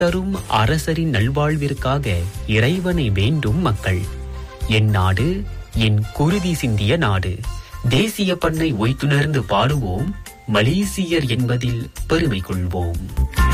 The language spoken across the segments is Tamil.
தரும் அரசரின் நல்வாழ்விற்காக இறைவனை வேண்டும் மக்கள் என் நாடு என் குருதி சிந்திய நாடு தேசிய பண்ணை ஒய்த்துணர்ந்து பாடுவோம் மலேசியர் என்பதில் பெருமை கொள்வோம்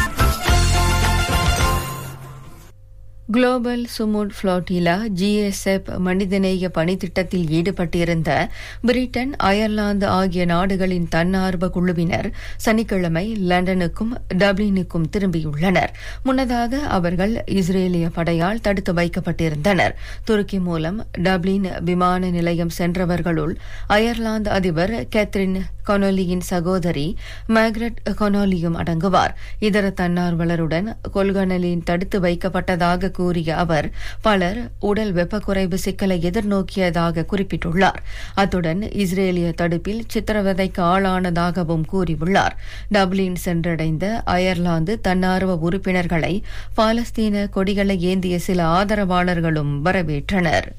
குளோபல் சுமுட் புளோட்டிலா ஜிஎஸ்எப் மனிதநேய பணித்திட்டத்தில் ஈடுபட்டிருந்த பிரிட்டன் அயர்லாந்து ஆகிய நாடுகளின் தன்னார்வ குழுவினர் சனிக்கிழமை லண்டனுக்கும் டப்ளினுக்கும் திரும்பியுள்ளனர் முன்னதாக அவர்கள் இஸ்ரேலிய படையால் தடுத்து வைக்கப்பட்டிருந்தனர் துருக்கி மூலம் டப்ளின் விமான நிலையம் சென்றவர்களுள் அயர்லாந்து அதிபர் கேத்ரின் கொனோலியின் சகோதரி மேக்ரெட் கொனோலியும் அடங்குவார் இதர தன்னார்வலருடன் கொள்கனலின் தடுத்து வைக்கப்பட்டதாக கூறிய அவர் பலர் உடல் வெப்பக்குறைவு சிக்கலை எதிர்நோக்கியதாக குறிப்பிட்டுள்ளார் அத்துடன் இஸ்ரேலிய தடுப்பில் சித்திரவதைக்கு ஆளானதாகவும் கூறியுள்ளார் டப்ளின் சென்றடைந்த அயர்லாந்து தன்னார்வ உறுப்பினர்களை பாலஸ்தீன கொடிகளை ஏந்திய சில ஆதரவாளர்களும் வரவேற்றனர்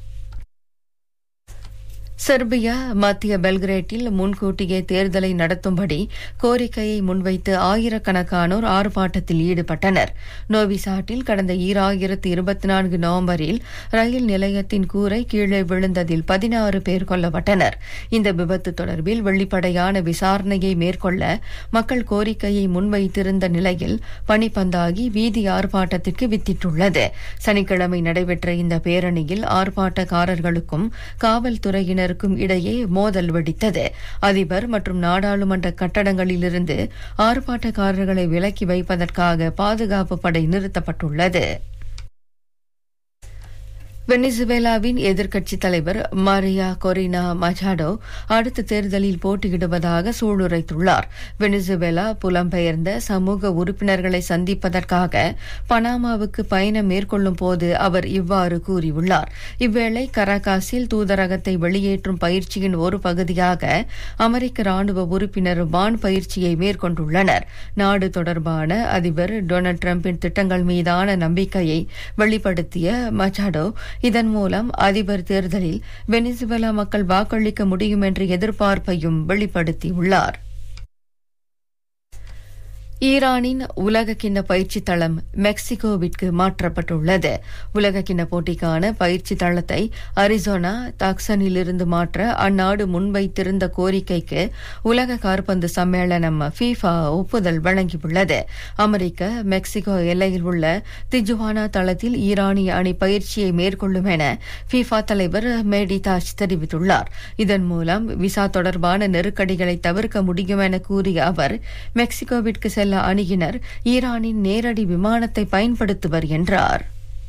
செர்பியா மத்திய பெல்கிரேட்டில் முன்கூட்டியே தேர்தலை நடத்தும்படி கோரிக்கையை முன்வைத்து ஆயிரக்கணக்கானோர் ஆர்ப்பாட்டத்தில் ஈடுபட்டனர் நோவிசாட்டில் கடந்த ஈராயிரத்து இருபத்தி நான்கு நவம்பரில் ரயில் நிலையத்தின் கூரை கீழே விழுந்ததில் பதினாறு பேர் கொல்லப்பட்டனர் இந்த விபத்து தொடர்பில் வெளிப்படையான விசாரணையை மேற்கொள்ள மக்கள் கோரிக்கையை முன்வைத்திருந்த நிலையில் பனிப்பந்தாகி வீதி ஆர்ப்பாட்டத்திற்கு வித்திட்டுள்ளது சனிக்கிழமை நடைபெற்ற இந்த பேரணியில் ஆர்ப்பாட்டக்காரர்களுக்கும் காவல்துறையினர் பிரிவினருக்கும் இடையே மோதல் வெடித்தது அதிபர் மற்றும் நாடாளுமன்ற கட்டடங்களிலிருந்து ஆர்ப்பாட்டக்காரர்களை விலக்கி வைப்பதற்காக பாதுகாப்பு படை நிறுத்தப்பட்டுள்ளது வெனிசுவேலாவின் எதிர்க்கட்சித் தலைவர் மரியா கொரினா மச்சாடோ அடுத்த தேர்தலில் போட்டியிடுவதாக சூளுரைத்துள்ளார் வெனிசுவேலா புலம்பெயர்ந்த சமூக உறுப்பினர்களை சந்திப்பதற்காக பனாமாவுக்கு பயணம் மேற்கொள்ளும் போது அவர் இவ்வாறு கூறியுள்ளார் இவ்வேளை கராகாசில் தூதரகத்தை வெளியேற்றும் பயிற்சியின் ஒரு பகுதியாக அமெரிக்க ராணுவ உறுப்பினர் வான் பயிற்சியை மேற்கொண்டுள்ளனர் நாடு தொடர்பான அதிபர் டொனால்டு டிரம்பின் திட்டங்கள் மீதான நம்பிக்கையை வெளிப்படுத்திய மச்சாடோ இதன் மூலம் அதிபர் தேர்தலில் வெனிசுவேலா மக்கள் வாக்களிக்க முடியும் என்ற எதிர்பார்ப்பையும் வெளிப்படுத்தியுள்ளார் ஈரானின் உலகக்கிண்ண பயிற்சி தளம் மெக்சிகோவிற்கு மாற்றப்பட்டுள்ளது உலகக்கிண்ண போட்டிக்கான பயிற்சி தளத்தை அரிசோனா தாக்சனிலிருந்து மாற்ற அந்நாடு முன்வைத்திருந்த கோரிக்கைக்கு உலக கார்பந்து சம்மேளனம் ஃபீஃபா ஒப்புதல் வழங்கியுள்ளது அமெரிக்க மெக்சிகோ எல்லையில் உள்ள திஜுவானா தளத்தில் ஈரானிய அணி பயிற்சியை மேற்கொள்ளும் என ஃபீஃபா தலைவர் மேடி தாஜ் தெரிவித்துள்ளார் இதன் மூலம் விசா தொடர்பான நெருக்கடிகளை தவிர்க்க முடியும் என கூறிய அவர் மெக்சிகோவிற்கு செல்ல அணியினர் ஈரானின் நேரடி விமானத்தை பயன்படுத்துவர் என்றார்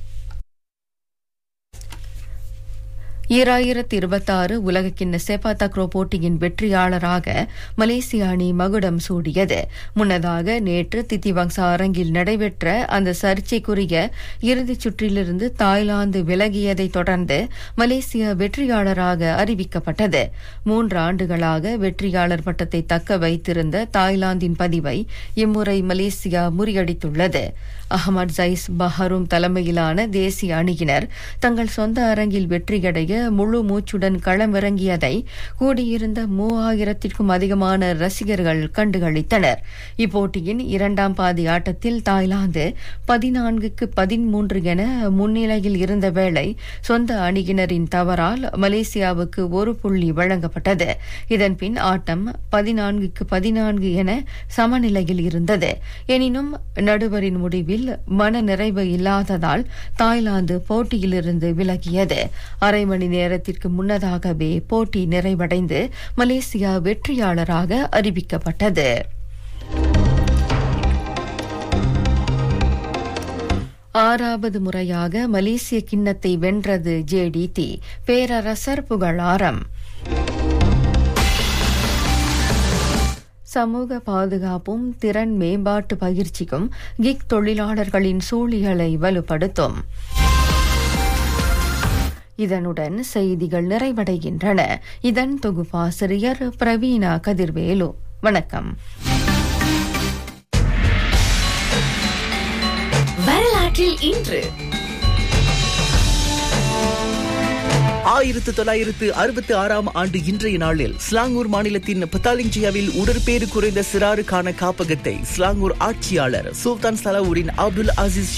ஈராயிரத்தி இருபத்தாறு உலகக்கிண்ண செப்பா தக்ரோ போட்டியின் வெற்றியாளராக மலேசிய அணி மகுடம் சூடியது முன்னதாக நேற்று தித்திவங்சா அரங்கில் நடைபெற்ற அந்த சர்ச்சைக்குரிய இறுதிச் சுற்றிலிருந்து தாய்லாந்து விலகியதை தொடர்ந்து மலேசியா வெற்றியாளராக அறிவிக்கப்பட்டது மூன்று ஆண்டுகளாக வெற்றியாளர் பட்டத்தை தக்க வைத்திருந்த தாய்லாந்தின் பதிவை இம்முறை மலேசியா முறியடித்துள்ளது அகமது ஜைஸ் பஹரும் தலைமையிலான தேசிய அணியினர் தங்கள் சொந்த அரங்கில் வெற்றியடைய முழு மூச்சுடன் களமிறங்கியதை கூடியிருந்த மூவாயிரத்திற்கும் அதிகமான ரசிகர்கள் கண்டுகளித்தனர் இப்போட்டியின் இரண்டாம் பாதி ஆட்டத்தில் தாய்லாந்து பதினான்குக்கு பதிமூன்று என முன்னிலையில் இருந்த வேளை சொந்த அணியினரின் தவறால் மலேசியாவுக்கு ஒரு புள்ளி வழங்கப்பட்டது இதன்பின் ஆட்டம் பதினான்குக்கு பதினான்கு என சமநிலையில் இருந்தது எனினும் நடுவரின் முடிவில் மன நிறைவு இல்லாததால் தாய்லாந்து போட்டியிலிருந்து விலகியது அரை மணி நேரத்திற்கு முன்னதாகவே போட்டி நிறைவடைந்து மலேசியா வெற்றியாளராக அறிவிக்கப்பட்டது ஆறாவது முறையாக மலேசிய கிண்ணத்தை வென்றது ஜேடிடி பேரரசர் புகழாரம் சமூக பாதுகாப்பும் திறன் மேம்பாட்டு பயிற்சிக்கும் கிக் தொழிலாளர்களின் சூழியலை வலுப்படுத்தும் இதனுடன் செய்திகள் நிறைவடைகின்றன இதன் தொகுப்பாசிரியர் பிரவீணா கதிர்வேலு வணக்கம் வரலாற்றில் இன்று ஆயிரத்து தொள்ளாயிரத்து அறுபத்தி ஆறாம் ஆண்டு இன்றைய நாளில் ஸ்லாங்கூர் மாநிலத்தின் பத்தாலிஞ்சியாவில் உடற்பேறு குறைந்த சிறாருக்கான காப்பகத்தை ஸ்லாங்கூர் ஆட்சியாளர் சுல்தான் சலாவுடின் அப்துல் அசீஸ்